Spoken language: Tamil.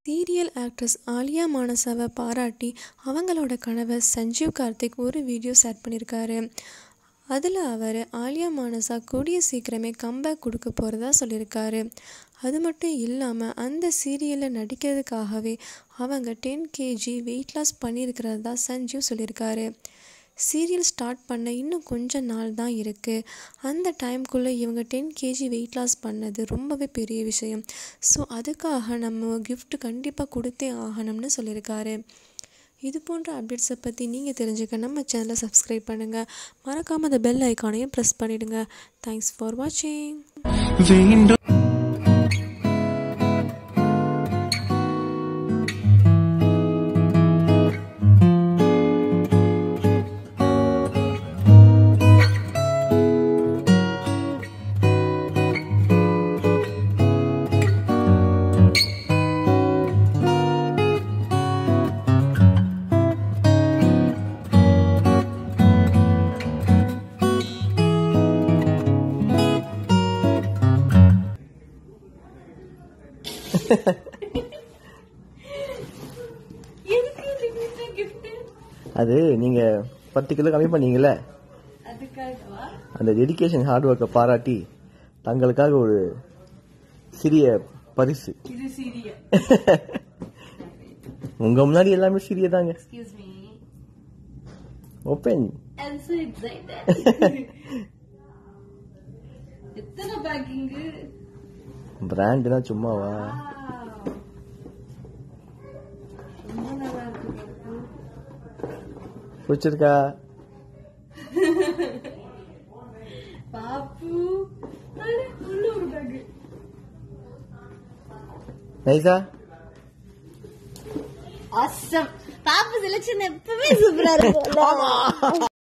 சீரியல் ஆக்ட்ரஸ் ஆலியா மானசாவை பாராட்டி அவங்களோட கணவர் சஞ்சீவ் கார்த்திக் ஒரு வீடியோ ஷேர் பண்ணியிருக்காரு அதில் அவர் ஆலியா மானசா கூடிய சீக்கிரமே கம்பேக் கொடுக்க போகிறதா சொல்லியிருக்காரு அது மட்டும் இல்லாமல் அந்த சீரியலில் நடிக்கிறதுக்காகவே அவங்க டென் கேஜி வெயிட் லாஸ் பண்ணியிருக்கிறதா சஞ்சீவ் சொல்லியிருக்காரு சீரியல் ஸ்டார்ட் பண்ண இன்னும் கொஞ்ச நாள் தான் இருக்குது அந்த டைம்குள்ளே இவங்க டென் கேஜி வெயிட் லாஸ் பண்ணது ரொம்பவே பெரிய விஷயம் ஸோ அதுக்காக நம்ம gift கண்டிப்பாக கொடுத்தே ஆகணும்னு சொல்லியிருக்காரு இது போன்ற அப்டேட்ஸை பற்றி நீங்கள் தெரிஞ்சுக்க நம்ம சேனலை சப்ஸ்கிரைப் பண்ணுங்கள் மறக்காமல் அந்த பெல் ஐக்கானையும் ப்ரெஸ் பண்ணிவிடுங்க தேங்க்ஸ் ஃபார் வாட்சிங் வேண்டும் எதுக்கு லிமிட்டா gift? அது நீங்க பத்து கிலோ கம்மி பண்ணீங்கல்ல அதுக்காகவா? அந்த டெடிகேஷன் ஹார்ட் ஒர்க்கை பாராட்டி தங்களுக்காக ஒரு சிறிய பரிசு இது சிறிய. உங்க முன்னாடி எல்லாமே சிறிய தாங்க Excuse me. Open I'm so excited. எத்தனை packing? பிராண்ட்னா சும்மாவா Wow. ரொம்ப நல்லா இருக்கு பாப்பு. பிடிச்சிருக்கா பாப்பு அட, உள்ள ஒரு bag. நைஸா Awesome. பாப்பு செலக்ஷன் எப்பவுமே சூப்பரா இருக்கும்